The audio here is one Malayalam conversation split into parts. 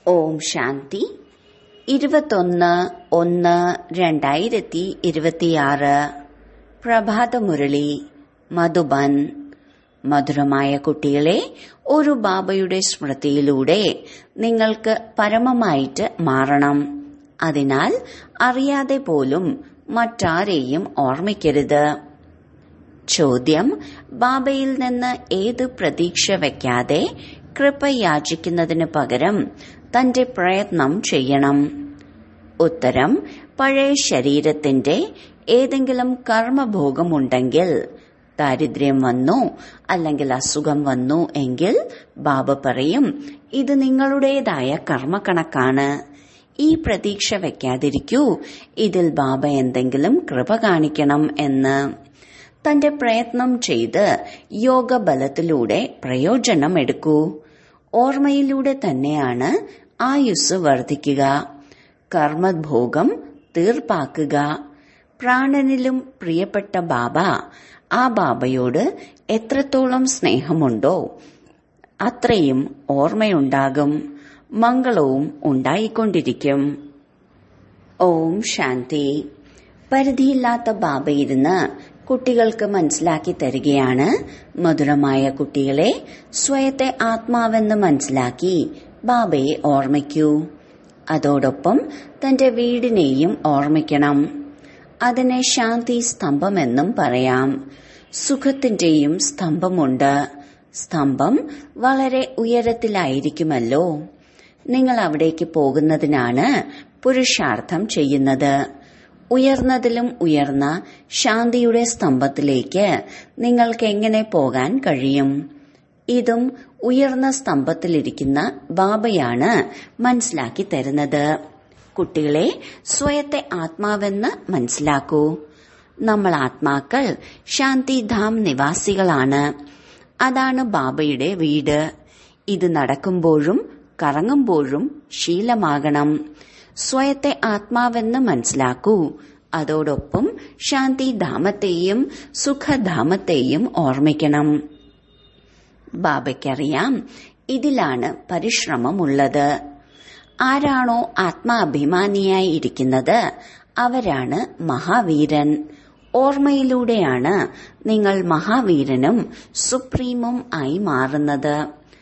ഓം ശാന്തി ഇരുപത്തൊന്ന് ഒന്ന് രണ്ടായിരത്തി ഇരുപത്തിയാറ് പ്രഭാതമുരളി മധുബൻ മധുരമായ കുട്ടികളെ ഒരു ബാബയുടെ സ്മൃതിയിലൂടെ നിങ്ങൾക്ക് പരമമായിട്ട് മാറണം അതിനാൽ അറിയാതെ പോലും മറ്റാരെയും ഓർമ്മിക്കരുത് ചോദ്യം ബാബയിൽ നിന്ന് ഏത് പ്രതീക്ഷ വയ്ക്കാതെ കൃപ യാചിക്കുന്നതിന് പകരം തന്റെ പ്രയത്നം ചെയ്യണം ഉത്തരം പഴയ ശരീരത്തിന്റെ ഏതെങ്കിലും കർമ്മഭോഗമുണ്ടെങ്കിൽ ദാരിദ്ര്യം വന്നു അല്ലെങ്കിൽ അസുഖം വന്നു എങ്കിൽ ബാബ പറയും ഇത് നിങ്ങളുടേതായ കർമ്മക്കണക്കാണ് ഈ പ്രതീക്ഷ വയ്ക്കാതിരിക്കൂ ഇതിൽ ബാബ എന്തെങ്കിലും കൃപ കാണിക്കണം എന്ന് തന്റെ പ്രയത്നം ചെയ്ത് യോഗബലത്തിലൂടെ പ്രയോജനം എടുക്കൂ ഓർമ്മയിലൂടെ തന്നെയാണ് ആയുസ് വർദ്ധിക്കുക കർമ്മഭോഗം തീർപ്പാക്കുക പ്രാണനിലും പ്രിയപ്പെട്ട ബാബ ആ ബാബയോട് എത്രത്തോളം സ്നേഹമുണ്ടോ അത്രയും ഓർമ്മയുണ്ടാകും മംഗളവും ഉണ്ടായിക്കൊണ്ടിരിക്കും ഓം ശാന്തി പരിധിയില്ലാത്ത ബാബ ഇരുന്ന് കുട്ടികൾക്ക് മനസ്സിലാക്കി തരികയാണ് മധുരമായ കുട്ടികളെ സ്വയത്തെ ആത്മാവെന്ന് മനസ്സിലാക്കി ബാബയെ ഓർമ്മിക്കൂ അതോടൊപ്പം തന്റെ വീടിനെയും ഓർമ്മിക്കണം അതിനെ ശാന്തി സ്തംഭമെന്നും പറയാം സുഖത്തിന്റെയും സ്തംഭമുണ്ട് സ്തംഭം വളരെ ഉയരത്തിലായിരിക്കുമല്ലോ നിങ്ങൾ അവിടേക്ക് പോകുന്നതിനാണ് പുരുഷാർത്ഥം ചെയ്യുന്നത് ഉയർന്നതിലും ഉയർന്ന ശാന്തിയുടെ സ്തംഭത്തിലേക്ക് നിങ്ങൾക്ക് എങ്ങനെ പോകാൻ കഴിയും ഇതും ഉയർന്ന സ്തംഭത്തിലിരിക്കുന്ന ബാബയാണ് മനസ്സിലാക്കി തരുന്നത് കുട്ടികളെ സ്വയത്തെ ആത്മാവെന്ന് മനസ്സിലാക്കൂ നമ്മൾ ആത്മാക്കൾ ശാന്തിധാം നിവാസികളാണ് അതാണ് ബാബയുടെ വീട് ഇത് നടക്കുമ്പോഴും കറങ്ങുമ്പോഴും ശീലമാകണം സ്വയത്തെ ആത്മാവെന്ന് മനസ്സിലാക്കൂ അതോടൊപ്പം ശാന്തിധാമത്തെയും സുഖധാമത്തെയും ഓർമ്മിക്കണം ബാബയ്ക്കറിയാം ഇതിലാണ് പരിശ്രമമുള്ളത് ആരാണോ ആത്മാഭിമാനിയായി ഇരിക്കുന്നത് അവരാണ് മഹാവീരൻ ഓർമ്മയിലൂടെയാണ് നിങ്ങൾ മഹാവീരനും സുപ്രീമും ആയി മാറുന്നത്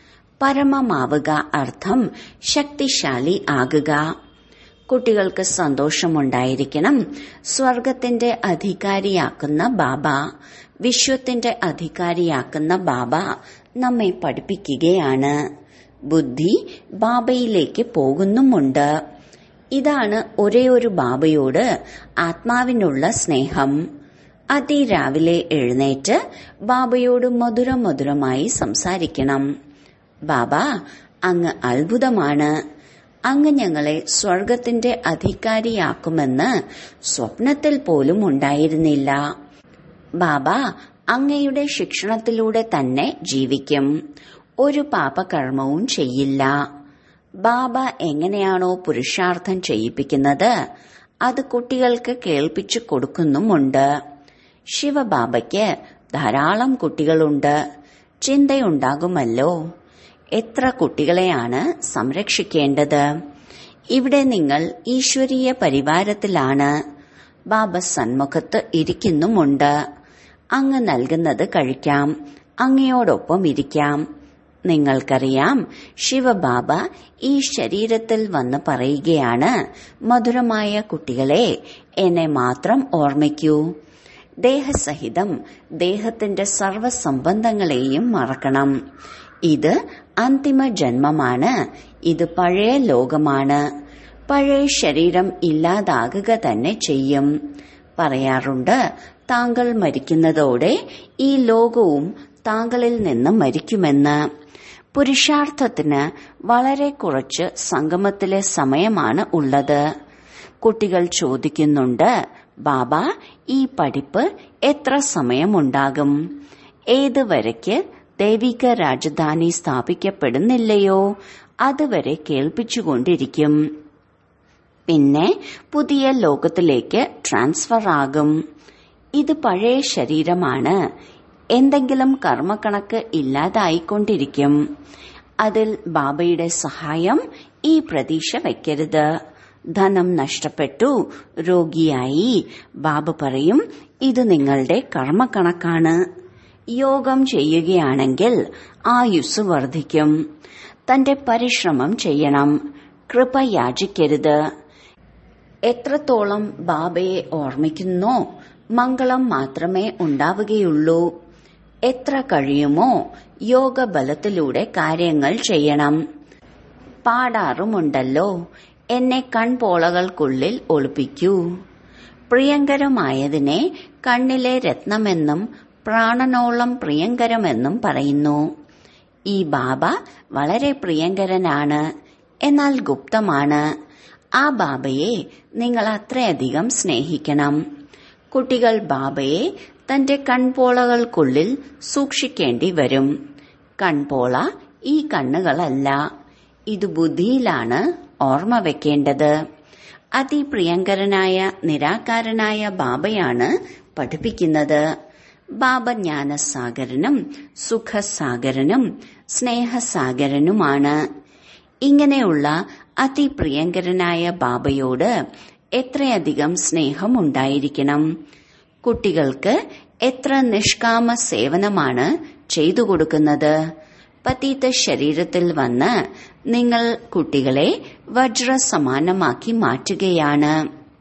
പരമമാവുക അർത്ഥം ശക്തിശാലി ആകുക കുട്ടികൾക്ക് സന്തോഷമുണ്ടായിരിക്കണം സ്വർഗത്തിന്റെ അധികാരിയാക്കുന്ന ബാബ വിശ്വത്തിന്റെ അധികാരിയാക്കുന്ന ബാബ നമ്മെ പഠിപ്പിക്കുകയാണ് ബുദ്ധി ബാബയിലേക്ക് പോകുന്നുമുണ്ട് ഇതാണ് ഒരേ ഒരു ബാബയോട് ആത്മാവിനുള്ള സ്നേഹം അതിരാവിലെ എഴുന്നേറ്റ് ബാബയോട് മധുര മധുരമായി സംസാരിക്കണം ബാബ അങ്ങ് അത്ഭുതമാണ് അങ്ങ് ഞങ്ങളെ സ്വർഗത്തിന്റെ അധികാരിയാക്കുമെന്ന് സ്വപ്നത്തിൽ പോലും ഉണ്ടായിരുന്നില്ല ബാബ അങ്ങയുടെ ശിക്ഷണത്തിലൂടെ തന്നെ ജീവിക്കും ഒരു പാപകർമ്മവും ചെയ്യില്ല ബാബ എങ്ങനെയാണോ പുരുഷാർത്ഥം ചെയ്യിപ്പിക്കുന്നത് അത് കുട്ടികൾക്ക് കേൾപ്പിച്ചു കൊടുക്കുന്നുമുണ്ട് ശിവബാബയ്ക്ക് ധാരാളം കുട്ടികളുണ്ട് ചിന്തയുണ്ടാകുമല്ലോ എത്ര കുട്ടികളെയാണ് സംരക്ഷിക്കേണ്ടത് ഇവിടെ നിങ്ങൾ ഈശ്വരീയ പരിവാരത്തിലാണ് ബാബ സന്മുഖത്ത് ഇരിക്കുന്നുമുണ്ട് അങ്ങ് നൽകുന്നത് കഴിക്കാം അങ്ങയോടൊപ്പം ഇരിക്കാം നിങ്ങൾക്കറിയാം ശിവബാബ ഈ ശരീരത്തിൽ വന്ന് പറയുകയാണ് മധുരമായ കുട്ടികളെ എന്നെ മാത്രം ഓർമ്മിക്കൂ ദേഹസഹിതം ദേഹത്തിന്റെ സർവസംബന്ധങ്ങളെയും മറക്കണം ഇത് അന്തിമ ജന്മമാണ് ഇത് പഴയ ലോകമാണ് പഴയ ശരീരം ഇല്ലാതാകുക തന്നെ ചെയ്യും പറയാറുണ്ട് താങ്കൾ മരിക്കുന്നതോടെ ഈ ലോകവും താങ്കളിൽ നിന്ന് മരിക്കുമെന്ന് പുരുഷാർത്ഥത്തിന് വളരെ കുറച്ച് സംഗമത്തിലെ സമയമാണ് ഉള്ളത് കുട്ടികൾ ചോദിക്കുന്നുണ്ട് ബാബ ഈ പഠിപ്പ് എത്ര സമയമുണ്ടാകും ഏത് വരയ്ക്ക് ദൈവിക രാജധാനി സ്ഥാപിക്കപ്പെടുന്നില്ലയോ അതുവരെ കേൾപ്പിച്ചുകൊണ്ടിരിക്കും പിന്നെ പുതിയ ലോകത്തിലേക്ക് ട്രാൻസ്ഫർ ആകും ഇത് പഴയ ശരീരമാണ് എന്തെങ്കിലും കർമ്മക്കണക്ക് ഇല്ലാതായിക്കൊണ്ടിരിക്കും അതിൽ ബാബയുടെ സഹായം ഈ പ്രതീക്ഷ വയ്ക്കരുത് ധനം നഷ്ടപ്പെട്ടു രോഗിയായി ബാബ പറയും ഇത് നിങ്ങളുടെ കർമ്മക്കണക്കാണ് യോഗം ചെയ്യുകയാണെങ്കിൽ ആയുസ് വർദ്ധിക്കും തന്റെ പരിശ്രമം ചെയ്യണം കൃപ യാചിക്കരുത് എത്രത്തോളം ബാബയെ ഓർമ്മിക്കുന്നോ മംഗളം മാത്രമേ ഉണ്ടാവുകയുള്ളൂ എത്ര കഴിയുമോ യോഗബലത്തിലൂടെ കാര്യങ്ങൾ ചെയ്യണം പാടാറുമുണ്ടല്ലോ എന്നെ കൺപോളകൾക്കുള്ളിൽ ഒളിപ്പിക്കൂ പ്രിയങ്കരമായതിനെ കണ്ണിലെ രത്നമെന്നും പ്രാണനോളം പ്രിയങ്കരമെന്നും പറയുന്നു ഈ ബാബ വളരെ പ്രിയങ്കരനാണ് എന്നാൽ ഗുപ്തമാണ് ആ ബാബയെ നിങ്ങൾ അത്രയധികം സ്നേഹിക്കണം കുട്ടികൾ ബാബയെ തന്റെ കൺപോളകൾക്കുള്ളിൽ സൂക്ഷിക്കേണ്ടി വരും കൺപോള ഈ കണ്ണുകളല്ല ഇത് ബുദ്ധിയിലാണ് ഓർമ്മ വെക്കേണ്ടത് അതിപ്രിയങ്കരനായ നിരാകാരനായ ബാബയാണ് പഠിപ്പിക്കുന്നത് ബാബ ജ്ഞാനസാഗരനും സുഖസാഗരനും സ്നേഹസാഗരനുമാണ് ഇങ്ങനെയുള്ള അതിപ്രിയങ്കരനായ ബാബയോട് എത്രയധികം സ്നേഹമുണ്ടായിരിക്കണം കുട്ടികൾക്ക് എത്ര നിഷ്കാമ സേവനമാണ് ചെയ്തു കൊടുക്കുന്നത് പതീത ശരീരത്തിൽ വന്ന് നിങ്ങൾ കുട്ടികളെ വജ്ര സമാനമാക്കി മാറ്റുകയാണ്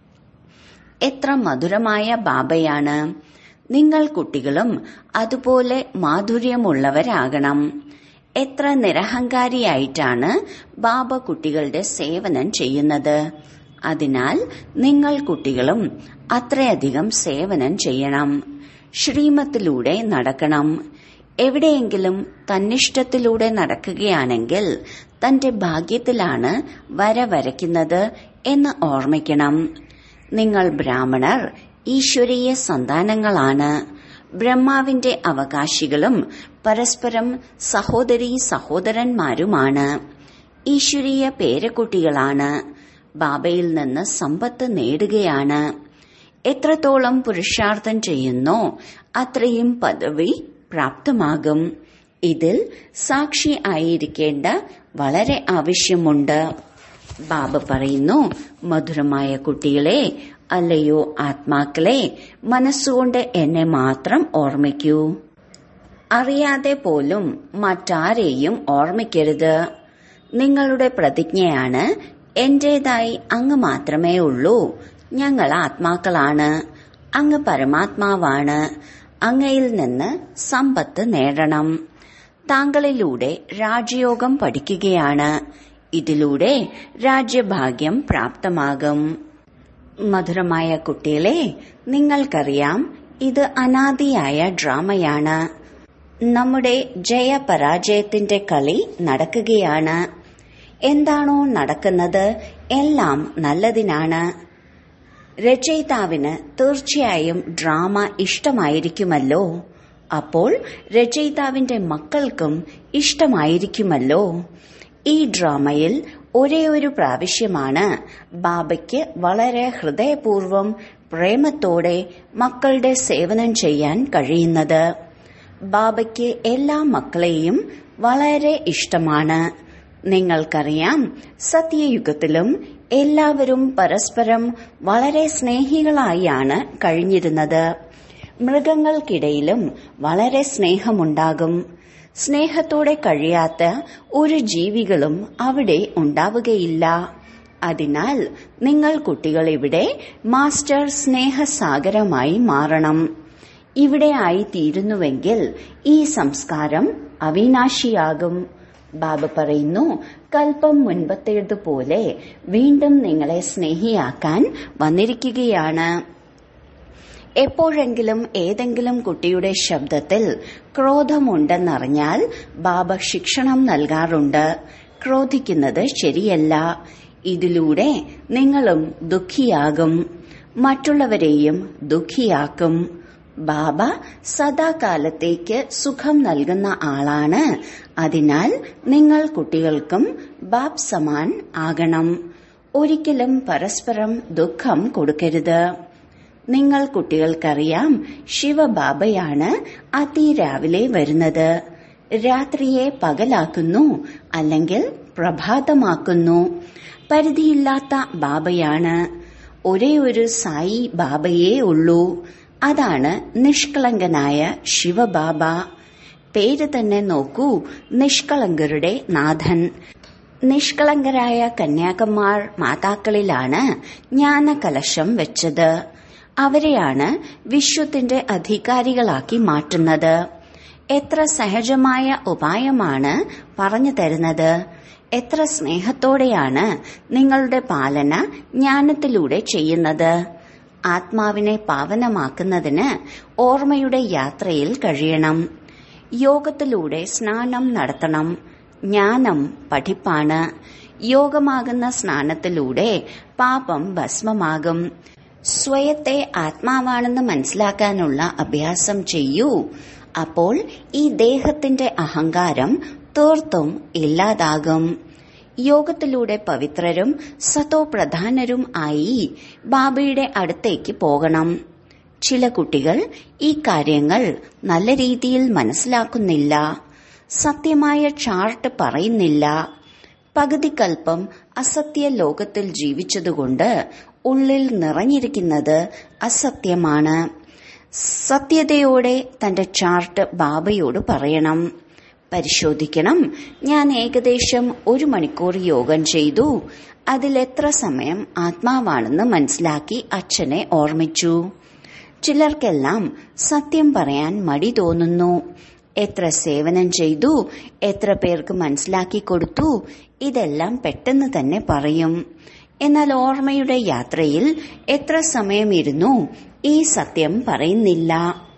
എത്ര മധുരമായ ബാബയാണ് നിങ്ങൾ കുട്ടികളും അതുപോലെ മാധുര്യമുള്ളവരാകണം എത്ര നിരഹങ്കാരിയായിട്ടാണ് ബാബ കുട്ടികളുടെ സേവനം ചെയ്യുന്നത് അതിനാൽ നിങ്ങൾ കുട്ടികളും അത്രയധികം സേവനം ചെയ്യണം ശ്രീമത്തിലൂടെ നടക്കണം എവിടെയെങ്കിലും തന്നിഷ്ടത്തിലൂടെ നടക്കുകയാണെങ്കിൽ തന്റെ ഭാഗ്യത്തിലാണ് വര വരയ്ക്കുന്നത് എന്ന് ഓർമ്മിക്കണം നിങ്ങൾ ബ്രാഹ്മണർ ഈശ്വരീയ സന്താനങ്ങളാണ് ബ്രഹ്മാവിന്റെ അവകാശികളും പരസ്പരം സഹോദരീ സഹോദരന്മാരുമാണ് ഈശ്വരീയ പേരക്കുട്ടികളാണ് ബാബയിൽ നിന്ന് സമ്പത്ത് നേടുകയാണ് എത്രത്തോളം പുരുഷാർത്ഥം ചെയ്യുന്നോ അത്രയും പദവി പ്രാപ്തമാകും ഇതിൽ സാക്ഷി ആയിരിക്കേണ്ട വളരെ ആവശ്യമുണ്ട് ബാബ പറയുന്നു മധുരമായ കുട്ടികളെ അല്ലയോ ആത്മാക്കളെ മനസ്സുകൊണ്ട് എന്നെ മാത്രം ഓർമ്മിക്കൂ അറിയാതെ പോലും മറ്റാരെയും ഓർമ്മിക്കരുത് നിങ്ങളുടെ പ്രതിജ്ഞയാണ് എന്റേതായി അങ്ങ് മാത്രമേ ഉള്ളൂ ഞങ്ങൾ ആത്മാക്കളാണ് അങ്ങ് പരമാത്മാവാണ് അങ്ങയിൽ നിന്ന് സമ്പത്ത് നേടണം താങ്കളിലൂടെ രാജയോഗം പഠിക്കുകയാണ് ഇതിലൂടെ രാജ്യഭാഗ്യം പ്രാപ്തമാകും മധുരമായ കുട്ടികളെ നിങ്ങൾക്കറിയാം ഇത് അനാദിയായ ഡ്രാമയാണ് നമ്മുടെ ജയപരാജയത്തിന്റെ കളി നടക്കുകയാണ് എന്താണോ നടക്കുന്നത് എല്ലാം നല്ലതിനാണ് രചയിതാവിന് തീർച്ചയായും ഡ്രാമ ഇഷ്ടമായിരിക്കുമല്ലോ അപ്പോൾ രചയിതാവിന്റെ മക്കൾക്കും ഇഷ്ടമായിരിക്കുമല്ലോ ഈ ഡ്രാമയിൽ ഒരേ ഒരു പ്രാവശ്യമാണ് ബാബയ്ക്ക് വളരെ ഹൃദയപൂർവ്വം പ്രേമത്തോടെ മക്കളുടെ സേവനം ചെയ്യാൻ കഴിയുന്നത് ബാബയ്ക്ക് എല്ലാ മക്കളെയും വളരെ ഇഷ്ടമാണ് നിങ്ങൾക്കറിയാം സത്യയുഗത്തിലും എല്ലാവരും പരസ്പരം വളരെ സ്നേഹികളായാണ് കഴിഞ്ഞിരുന്നത് മൃഗങ്ങൾക്കിടയിലും വളരെ സ്നേഹമുണ്ടാകും സ്നേഹത്തോടെ കഴിയാത്ത ഒരു ജീവികളും അവിടെ ഉണ്ടാവുകയില്ല അതിനാൽ നിങ്ങൾ കുട്ടികൾ ഇവിടെ മാസ്റ്റർ സ്നേഹസാഗരമായി മാറണം ഇവിടെ ആയിത്തീരുന്നുവെങ്കിൽ ഈ സംസ്കാരം അവിനാശിയാകും ബാബ പറയുന്നു കൽപ്പം മുൻപത്തേതുപോലെ വീണ്ടും നിങ്ങളെ സ്നേഹിയാക്കാൻ വന്നിരിക്കുകയാണ് എപ്പോഴെങ്കിലും ഏതെങ്കിലും കുട്ടിയുടെ ശബ്ദത്തിൽ ക്രോധമുണ്ടെന്നറിഞ്ഞാൽ ബാബ ശിക്ഷണം നൽകാറുണ്ട് ക്രോധിക്കുന്നത് ശരിയല്ല ഇതിലൂടെ നിങ്ങളും ദുഃഖിയാകും മറ്റുള്ളവരെയും ദുഃഖിയാക്കും ബാബ സദാകാലത്തേക്ക് സുഖം നൽകുന്ന ആളാണ് അതിനാൽ നിങ്ങൾ കുട്ടികൾക്കും ബാബ് സമാൻ ആകണം ഒരിക്കലും പരസ്പരം ദുഃഖം കൊടുക്കരുത് നിങ്ങൾ കുട്ടികൾക്കറിയാം ശിവബാബയാണ് അതിരാവിലെ വരുന്നത് രാത്രിയെ പകലാക്കുന്നു അല്ലെങ്കിൽ പ്രഭാതമാക്കുന്നു പരിധിയില്ലാത്ത ബാബയാണ് ഒരേ ഒരു സായി ബാബയേ ഉള്ളൂ അതാണ് നിഷ്കളങ്കനായ ശിവബാബ പേര് തന്നെ നോക്കൂ നിഷ്കളങ്കരുടെ നാഥൻ നിഷ്കളങ്കരായ കന്യാകന്മാർ മാതാക്കളിലാണ് ജ്ഞാനകലശം വെച്ചത് അവരെയാണ് വിശ്വത്തിന്റെ അധികാരികളാക്കി മാറ്റുന്നത് എത്ര സഹജമായ ഉപായമാണ് പറഞ്ഞു തരുന്നത് എത്ര സ്നേഹത്തോടെയാണ് നിങ്ങളുടെ പാലന ജ്ഞാനത്തിലൂടെ ചെയ്യുന്നത് ആത്മാവിനെ പാവനമാക്കുന്നതിന് ഓർമ്മയുടെ യാത്രയിൽ കഴിയണം യോഗത്തിലൂടെ സ്നാനം നടത്തണം ജ്ഞാനം പഠിപ്പാണ് യോഗമാകുന്ന സ്നാനത്തിലൂടെ പാപം ഭസ്മമാകും സ്വയത്തെ ആത്മാവാണെന്ന് മനസ്സിലാക്കാനുള്ള അഭ്യാസം ചെയ്യൂ അപ്പോൾ ഈ ദേഹത്തിന്റെ അഹങ്കാരം തീർത്തും ഇല്ലാതാകും യോഗത്തിലൂടെ പവിത്രരും സതോ പ്രധാനരും ആയി ബാബയുടെ അടുത്തേക്ക് പോകണം ചില കുട്ടികൾ ഈ കാര്യങ്ങൾ നല്ല രീതിയിൽ മനസ്സിലാക്കുന്നില്ല സത്യമായ ചാർട്ട് പറയുന്നില്ല പകുതിക്കൽപ്പം അസത്യ ലോകത്തിൽ ജീവിച്ചതുകൊണ്ട് ഉള്ളിൽ നിറഞ്ഞിരിക്കുന്നത് അസത്യമാണ് സത്യതയോടെ തന്റെ ചാർട്ട് ബാബയോട് പറയണം പരിശോധിക്കണം ഞാൻ ഏകദേശം ഒരു മണിക്കൂർ യോഗം ചെയ്തു അതിലെത്ര സമയം ആത്മാവാണെന്ന് മനസ്സിലാക്കി അച്ഛനെ ഓർമ്മിച്ചു ചിലർക്കെല്ലാം സത്യം പറയാൻ മടി തോന്നുന്നു എത്ര സേവനം ചെയ്തു എത്ര പേർക്ക് മനസ്സിലാക്കി കൊടുത്തു ഇതെല്ലാം പെട്ടെന്ന് തന്നെ പറയും എന്നാൽ ഓർമ്മയുടെ യാത്രയിൽ എത്ര സമയം ഇരുന്നു ഈ സത്യം പറയുന്നില്ല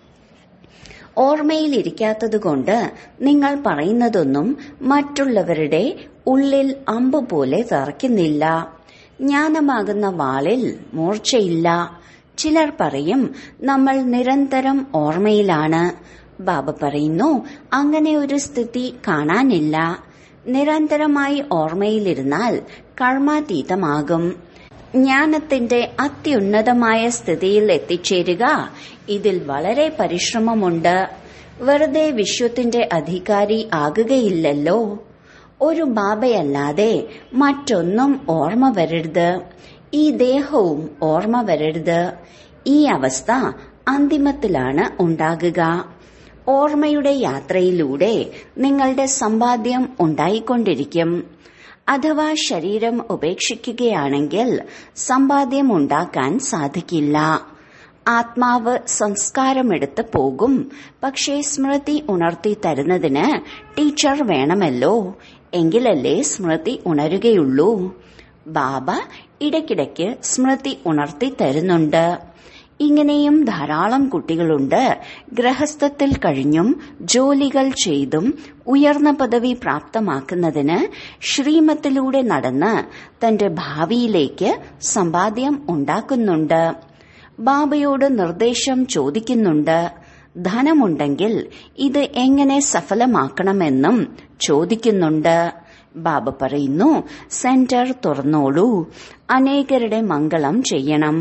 ഓർമ്മയിലിരിക്കാത്തതുകൊണ്ട് നിങ്ങൾ പറയുന്നതൊന്നും മറ്റുള്ളവരുടെ ഉള്ളിൽ അമ്പ് പോലെ തറയ്ക്കുന്നില്ല ജ്ഞാനമാകുന്ന വാളിൽ മൂർച്ചയില്ല ചിലർ പറയും നമ്മൾ നിരന്തരം ഓർമ്മയിലാണ് ബാബ പറയുന്നു അങ്ങനെ ഒരു സ്ഥിതി കാണാനില്ല നിരന്തരമായി ഓർമ്മയിലിരുന്നാൽ കർമാതീതമാകും ജ്ഞാനത്തിന്റെ അത്യുന്നതമായ സ്ഥിതിയിൽ എത്തിച്ചേരുക ഇതിൽ വളരെ പരിശ്രമമുണ്ട് വെറുതെ വിശ്വത്തിന്റെ അധികാരി ആകുകയില്ലല്ലോ ഒരു ബാബയല്ലാതെ മറ്റൊന്നും ഓർമ്മ വരരുത് ഈ ദേഹവും ഓർമ്മ വരരുത് ഈ അവസ്ഥ അന്തിമത്തിലാണ് ഉണ്ടാകുക ഓർമ്മയുടെ യാത്രയിലൂടെ നിങ്ങളുടെ സമ്പാദ്യം ഉണ്ടായിക്കൊണ്ടിരിക്കും അഥവാ ശരീരം ഉപേക്ഷിക്കുകയാണെങ്കിൽ സമ്പാദ്യം ഉണ്ടാക്കാൻ സാധിക്കില്ല ആത്മാവ് സംസ്കാരമെടുത്ത് പോകും പക്ഷേ സ്മൃതി ഉണർത്തി തരുന്നതിന് ടീച്ചർ വേണമല്ലോ എങ്കിലല്ലേ സ്മൃതി ഉണരുകയുള്ളൂ ബാബ ഇടയ്ക്കിടയ്ക്ക് സ്മൃതി ഉണർത്തി തരുന്നുണ്ട് ഇങ്ങനെയും ധാരാളം കുട്ടികളുണ്ട് ഗ്രഹസ്ഥത്തിൽ കഴിഞ്ഞും ജോലികൾ ചെയ്തും ഉയർന്ന പദവി പ്രാപ്തമാക്കുന്നതിന് ശ്രീമത്തിലൂടെ നടന്ന് തന്റെ ഭാവിയിലേക്ക് സമ്പാദ്യം ഉണ്ടാക്കുന്നുണ്ട് ബാബയോട് നിർദ്ദേശം ചോദിക്കുന്നുണ്ട് ധനമുണ്ടെങ്കിൽ ഇത് എങ്ങനെ സഫലമാക്കണമെന്നും ചോദിക്കുന്നുണ്ട് ബാബ പറയുന്നു സെന്റർ തുറന്നോളൂ അനേകരുടെ മംഗളം ചെയ്യണം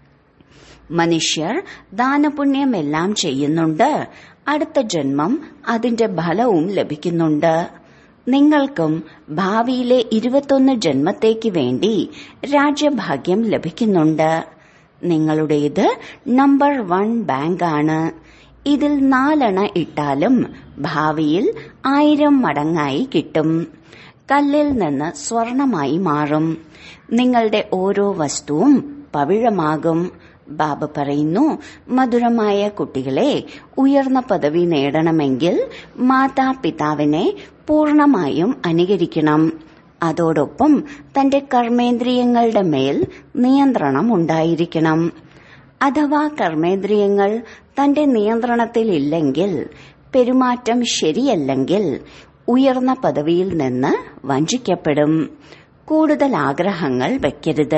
മനുഷ്യർ ദാനപുണ്യമെല്ലാം ചെയ്യുന്നുണ്ട് അടുത്ത ജന്മം അതിന്റെ ഫലവും ലഭിക്കുന്നുണ്ട് നിങ്ങൾക്കും ഭാവിയിലെ ഇരുപത്തൊന്ന് ജന്മത്തേക്ക് വേണ്ടി രാജ്യഭാഗ്യം ലഭിക്കുന്നുണ്ട് നിങ്ങളുടേത് നമ്പർ വൺ ബാങ്കാണ് ഇതിൽ നാലെണ്ണ ഇട്ടാലും ഭാവിയിൽ ആയിരം മടങ്ങായി കിട്ടും കല്ലിൽ നിന്ന് സ്വർണമായി മാറും നിങ്ങളുടെ ഓരോ വസ്തുവും പവിഴമാകും ബാബ പറയുന്നു മധുരമായ കുട്ടികളെ ഉയർന്ന പദവി നേടണമെങ്കിൽ മാതാപിതാവിനെ പൂർണമായും അനുകരിക്കണം അതോടൊപ്പം തന്റെ കർമ്മേന്ദ്രിയങ്ങളുടെ മേൽ നിയന്ത്രണം ഉണ്ടായിരിക്കണം അഥവാ കർമ്മേന്ദ്രിയങ്ങൾ തന്റെ നിയന്ത്രണത്തിലില്ലെങ്കിൽ പെരുമാറ്റം ശരിയല്ലെങ്കിൽ ഉയർന്ന പദവിയിൽ നിന്ന് വഞ്ചിക്കപ്പെടും കൂടുതൽ ആഗ്രഹങ്ങൾ വയ്ക്കരുത്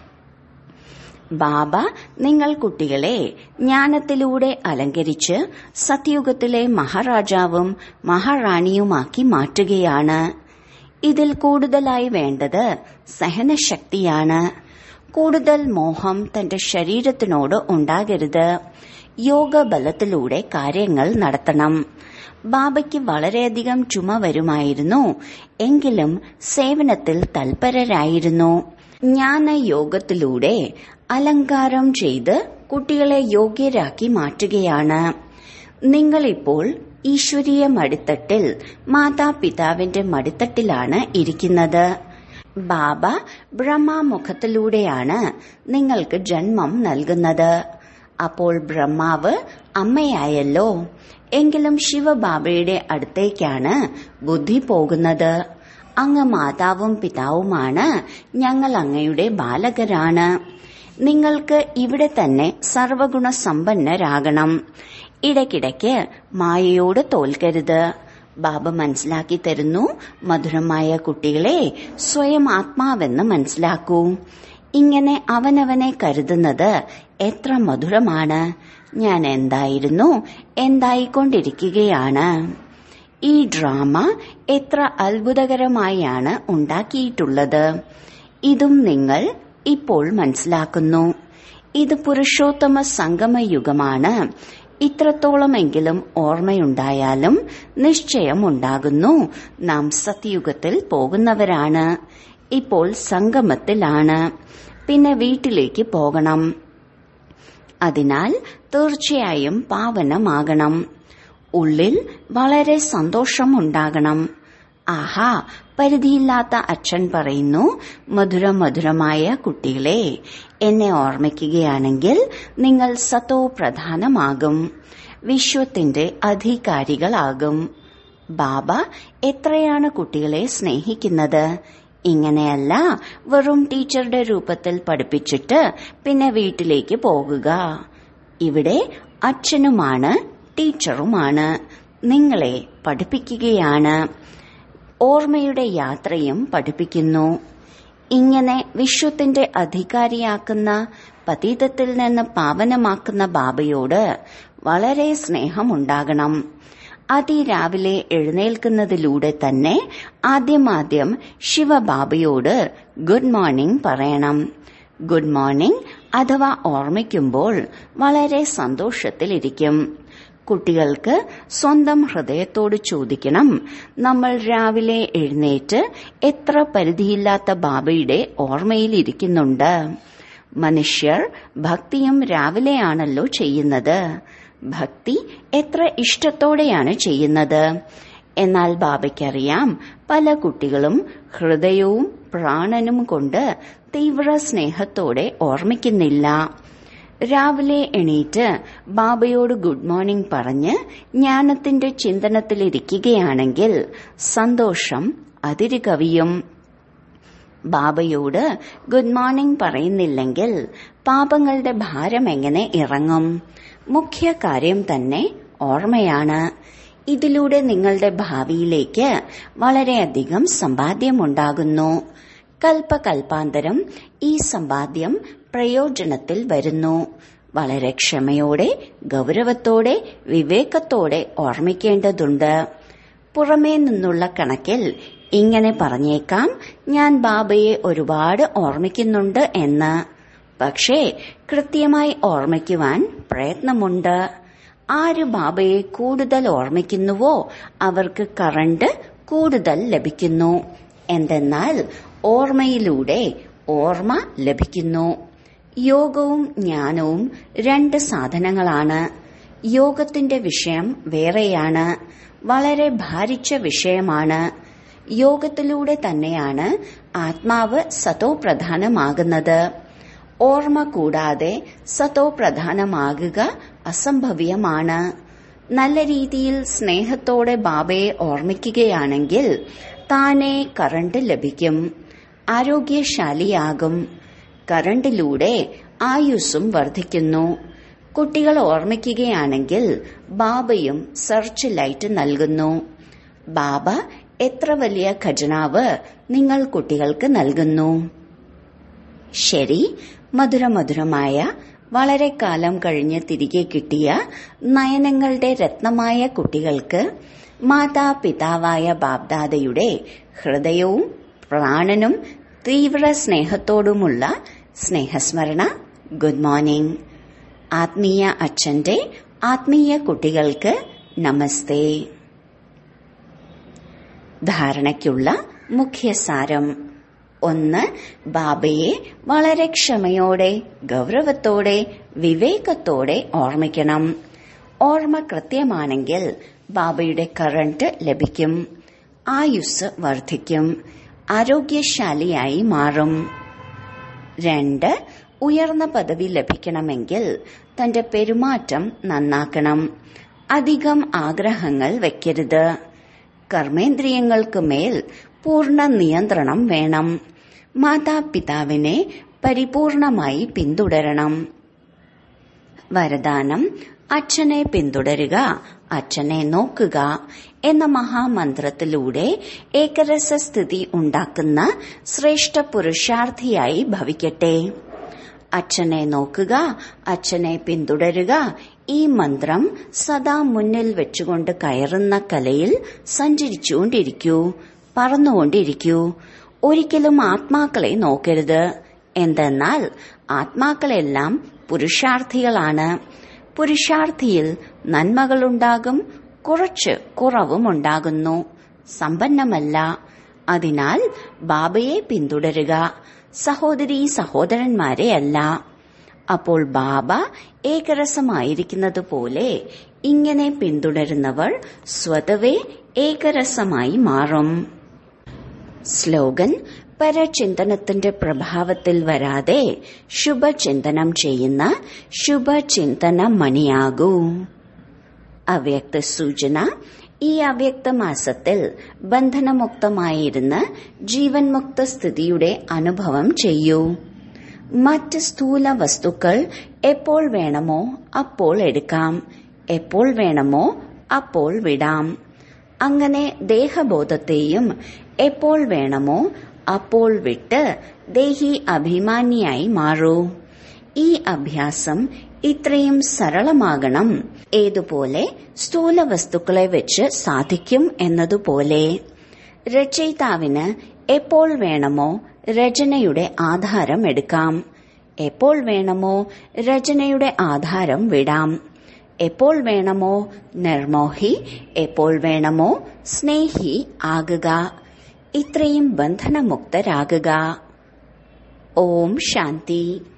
ബാബ നിങ്ങൾ കുട്ടികളെ ജ്ഞാനത്തിലൂടെ അലങ്കരിച്ച് സത്യുഗത്തിലെ മഹാരാജാവും മഹാറാണിയുമാക്കി മാറ്റുകയാണ് ഇതിൽ കൂടുതലായി വേണ്ടത് സഹനശക്തിയാണ് കൂടുതൽ മോഹം തന്റെ ശരീരത്തിനോട് ഉണ്ടാകരുത് യോഗ ബലത്തിലൂടെ കാര്യങ്ങൾ നടത്തണം ബാബയ്ക്ക് വളരെയധികം ചുമ വരുമായിരുന്നു എങ്കിലും സേവനത്തിൽ തൽപരരായിരുന്നു ജ്ഞാന യോഗത്തിലൂടെ അലങ്കാരം ചെയ്ത് കുട്ടികളെ യോഗ്യരാക്കി മാറ്റുകയാണ് നിങ്ങളിപ്പോൾ ഈശ്വരീയ മടിത്തട്ടിൽ മാതാപിതാവിന്റെ മടിത്തട്ടിലാണ് ഇരിക്കുന്നത് ബാബ ബ്രഹ്മാമുഖത്തിലൂടെയാണ് നിങ്ങൾക്ക് ജന്മം നൽകുന്നത് അപ്പോൾ ബ്രഹ്മാവ് അമ്മയായല്ലോ എങ്കിലും ശിവബാബയുടെ അടുത്തേക്കാണ് ബുദ്ധി പോകുന്നത് അങ്ങ് മാതാവും പിതാവുമാണ് ഞങ്ങൾ അങ്ങയുടെ ബാലകരാണ് നിങ്ങൾക്ക് ഇവിടെ തന്നെ സർവഗുണ സമ്പന്നരാകണം ഇടയ്ക്കിടയ്ക്ക് മായയോട് തോൽക്കരുത് ബാബ മനസ്സിലാക്കി തരുന്നു മധുരമായ കുട്ടികളെ സ്വയം ആത്മാവെന്ന് മനസ്സിലാക്കൂ ഇങ്ങനെ അവനവനെ കരുതുന്നത് എത്ര മധുരമാണ് ഞാൻ എന്തായിരുന്നു എന്തായിക്കൊണ്ടിരിക്കുകയാണ് ഈ ഡ്രാമ എത്ര അത്ഭുതകരമായാണ് ഉണ്ടാക്കിയിട്ടുള്ളത് ഇതും നിങ്ങൾ ഇപ്പോൾ മനസ്സിലാക്കുന്നു ഇത് പുരുഷോത്തമ സംഗമയുഗമാണ് ഇത്രത്തോളമെങ്കിലും ഓർമ്മയുണ്ടായാലും നിശ്ചയമുണ്ടാകുന്നു നാം സത്യയുഗത്തിൽ പോകുന്നവരാണ് ഇപ്പോൾ സംഗമത്തിലാണ് പിന്നെ വീട്ടിലേക്ക് പോകണം അതിനാൽ തീർച്ചയായും പാവനമാകണം ഉള്ളിൽ വളരെ സന്തോഷമുണ്ടാകണം ആഹാ പരിധിയില്ലാത്ത അച്ഛൻ പറയുന്നു മധുര മധുരമായ കുട്ടികളെ എന്നെ ഓർമ്മിക്കുകയാണെങ്കിൽ നിങ്ങൾ സത്തോ പ്രധാനമാകും വിശ്വത്തിന്റെ അധികാരികളാകും ബാബ എത്രയാണ് കുട്ടികളെ സ്നേഹിക്കുന്നത് ഇങ്ങനെയല്ല വെറും ടീച്ചറുടെ രൂപത്തിൽ പഠിപ്പിച്ചിട്ട് പിന്നെ വീട്ടിലേക്ക് പോകുക ഇവിടെ അച്ഛനുമാണ് ടീച്ചറുമാണ് നിങ്ങളെ പഠിപ്പിക്കുകയാണ് ഓർമ്മയുടെ യാത്രയും പഠിപ്പിക്കുന്നു ഇങ്ങനെ വിശ്വത്തിന്റെ അധികാരിയാക്കുന്ന പതീതത്തിൽ നിന്ന് പാവനമാക്കുന്ന ബാബയോട് വളരെ സ്നേഹമുണ്ടാകണം അതിരാവിലെ എഴുന്നേൽക്കുന്നതിലൂടെ തന്നെ ആദ്യമാദ്യം ശിവബാബയോട് ഗുഡ് മോർണിംഗ് പറയണം ഗുഡ് മോർണിംഗ് അഥവാ ഓർമ്മിക്കുമ്പോൾ വളരെ സന്തോഷത്തിലിരിക്കും കുട്ടികൾക്ക് സ്വന്തം ഹൃദയത്തോട് ചോദിക്കണം നമ്മൾ രാവിലെ എഴുന്നേറ്റ് എത്ര പരിധിയില്ലാത്ത ബാബയുടെ ഓർമ്മയിലിരിക്കുന്നുണ്ട് മനുഷ്യർ ഭക്തിയും രാവിലെയാണല്ലോ ചെയ്യുന്നത് ഭക്തി എത്ര ഇഷ്ടത്തോടെയാണ് ചെയ്യുന്നത് എന്നാൽ ബാബയ്ക്കറിയാം പല കുട്ടികളും ഹൃദയവും പ്രാണനും കൊണ്ട് തീവ്ര സ്നേഹത്തോടെ ഓർമ്മിക്കുന്നില്ല രാവിലെ എണീറ്റ് ബാബയോട് ഗുഡ് മോർണിംഗ് പറഞ്ഞ് ജ്ഞാനത്തിന്റെ ചിന്തനത്തിലിരിക്കുകയാണെങ്കിൽ സന്തോഷം അതിര് കവിയും ബാബയോട് ഗുഡ് മോർണിംഗ് പറയുന്നില്ലെങ്കിൽ പാപങ്ങളുടെ ഭാരം എങ്ങനെ ഇറങ്ങും മുഖ്യ കാര്യം തന്നെ ഓർമ്മയാണ് ഇതിലൂടെ നിങ്ങളുടെ ഭാവിയിലേക്ക് വളരെയധികം സമ്പാദ്യമുണ്ടാകുന്നു കൽപ്പകൽപ്പാന്തരം ഈ സമ്പാദ്യം പ്രയോജനത്തിൽ വരുന്നു വളരെ ക്ഷമയോടെ ഗൗരവത്തോടെ വിവേകത്തോടെ ഓർമ്മിക്കേണ്ടതുണ്ട് പുറമേ നിന്നുള്ള കണക്കിൽ ഇങ്ങനെ പറഞ്ഞേക്കാം ഞാൻ ബാബയെ ഒരുപാട് ഓർമ്മിക്കുന്നുണ്ട് എന്ന് പക്ഷേ കൃത്യമായി ഓർമ്മിക്കുവാൻ പ്രയത്നമുണ്ട് ആര് ബാബയെ കൂടുതൽ ഓർമ്മിക്കുന്നുവോ അവർക്ക് കറണ്ട് കൂടുതൽ ലഭിക്കുന്നു എന്തെന്നാൽ ഓർമ്മയിലൂടെ ഓർമ്മ ലഭിക്കുന്നു യോഗവും ജ്ഞാനവും രണ്ട് സാധനങ്ങളാണ് യോഗത്തിന്റെ വിഷയം വേറെയാണ് വളരെ ഭാരിച്ച വിഷയമാണ് യോഗത്തിലൂടെ തന്നെയാണ് ആത്മാവ് സതോ പ്രധാനമാകുന്നത് ഓർമ്മ കൂടാതെ സതോ പ്രധാനമാകുക അസംഭവ്യമാണ് നല്ല രീതിയിൽ സ്നേഹത്തോടെ ബാബയെ ഓർമ്മിക്കുകയാണെങ്കിൽ താനെ കറണ്ട് ലഭിക്കും ആരോഗ്യശാലിയാകും കറണ്ടിലൂടെ ആയുസ്സും വർദ്ധിക്കുന്നു കുട്ടികൾ ഓർമ്മിക്കുകയാണെങ്കിൽ ബാബയും സെർച്ച് ലൈറ്റ് നൽകുന്നു ബാബ എത്ര വലിയ ഖജനാവ് നിങ്ങൾ കുട്ടികൾക്ക് നൽകുന്നു ശരി മധുരമധുരമായ വളരെ കാലം കഴിഞ്ഞ് തിരികെ കിട്ടിയ നയനങ്ങളുടെ രത്നമായ കുട്ടികൾക്ക് മാതാപിതാവായ ബാബ്ദാദയുടെ ഹൃദയവും പ്രാണനും തീവ്ര സ്നേഹത്തോടുമുള്ള സ്നേഹസ്മരണ ഗുഡ് മോർണിംഗ് ആത്മീയ അച്ഛന്റെ ആത്മീയ കുട്ടികൾക്ക് നമസ്തേ ധാരണയ്ക്കുള്ള മുഖ്യസാരം ഒന്ന് ബാബയെ വളരെ ക്ഷമയോടെ ഗൗരവത്തോടെ വിവേകത്തോടെ ഓർമ്മിക്കണം ഓർമ്മ കൃത്യമാണെങ്കിൽ ബാബയുടെ കറന്റ് ലഭിക്കും ആയുസ് വർദ്ധിക്കും ആരോഗ്യശാലിയായി മാറും രണ്ട് ഉയർന്ന പദവി ലഭിക്കണമെങ്കിൽ തന്റെ പെരുമാറ്റം നന്നാക്കണം അധികം ആഗ്രഹങ്ങൾ വെക്കരുത് കർമ്മേന്ദ്രിയങ്ങൾക്ക് മേൽ പൂർണ്ണ നിയന്ത്രണം വേണം മാതാപിതാവിനെ പരിപൂർണമായി പിന്തുടരണം വരദാനം അച്ഛനെ പിന്തുടരുക അച്ഛനെ നോക്കുക എന്ന മഹാമന്ത്രത്തിലൂടെ ഏകരസസ്ഥിതി ഉണ്ടാക്കുന്ന ശ്രേഷ്ഠ പുരുഷാർത്ഥിയായി ഭവിക്കട്ടെ അച്ഛനെ നോക്കുക അച്ഛനെ പിന്തുടരുക ഈ മന്ത്രം സദാ മുന്നിൽ വെച്ചുകൊണ്ട് കയറുന്ന കലയിൽ സഞ്ചരിച്ചുകൊണ്ടിരിക്കൂ പറന്നുകൊണ്ടിരിക്കൂ ഒരിക്കലും ആത്മാക്കളെ നോക്കരുത് എന്തെന്നാൽ ആത്മാക്കളെല്ലാം പുരുഷാർത്ഥികളാണ് പുരുഷാർത്ഥിയിൽ നന്മകളുണ്ടാകും കുറച്ച് കുറവുമുണ്ടാകുന്നു സമ്പന്നമല്ല അതിനാൽ ബാബയെ പിന്തുടരുക സഹോദരി സഹോദരന്മാരെ അല്ല അപ്പോൾ ബാബ ഏകരസമായിരിക്കുന്നത് പോലെ ഇങ്ങനെ പിന്തുടരുന്നവർ സ്വതവേ ഏകരസമായി മാറും സ്ലോഗൻ പരചിന്തനത്തിന്റെ പ്രഭാവത്തിൽ വരാതെ ശുഭചിന്തനം ചെയ്യുന്ന ശുഭചിന്തന മണിയാകൂ അവ്യക്ത സൂചന ഈ അവ്യക്ത മാസത്തിൽ ബന്ധനമുക്തമായിരുന്ന് ജീവൻ മുക്ത സ്ഥിതിയുടെ അനുഭവം ചെയ്യൂ മറ്റ് സ്ഥൂല വസ്തുക്കൾ എപ്പോൾ വേണമോ അപ്പോൾ എടുക്കാം എപ്പോൾ വേണമോ അപ്പോൾ വിടാം അങ്ങനെ ദേഹബോധത്തെയും എപ്പോൾ വേണമോ അപ്പോൾ വിട്ട് ദേഹി അഭിമാനിയായി മാറൂ ഈ അഭ്യാസം ഇത്രയും സരളമാകണം ഏതുപോലെ സ്ഥൂല വസ്തുക്കളെ വെച്ച് സാധിക്കും എന്നതുപോലെ രചയിതാവിന് എപ്പോൾ വേണമോ രചനയുടെ ആധാരം എടുക്കാം എപ്പോൾ വേണമോ രചനയുടെ ആധാരം വിടാം എപ്പോൾ വേണമോ നിർമോഹി എപ്പോൾ വേണമോ സ്നേഹി ആകുക ഇത്രയും ബന്ധനമുക്തരാകുക ഓം ശാന്തി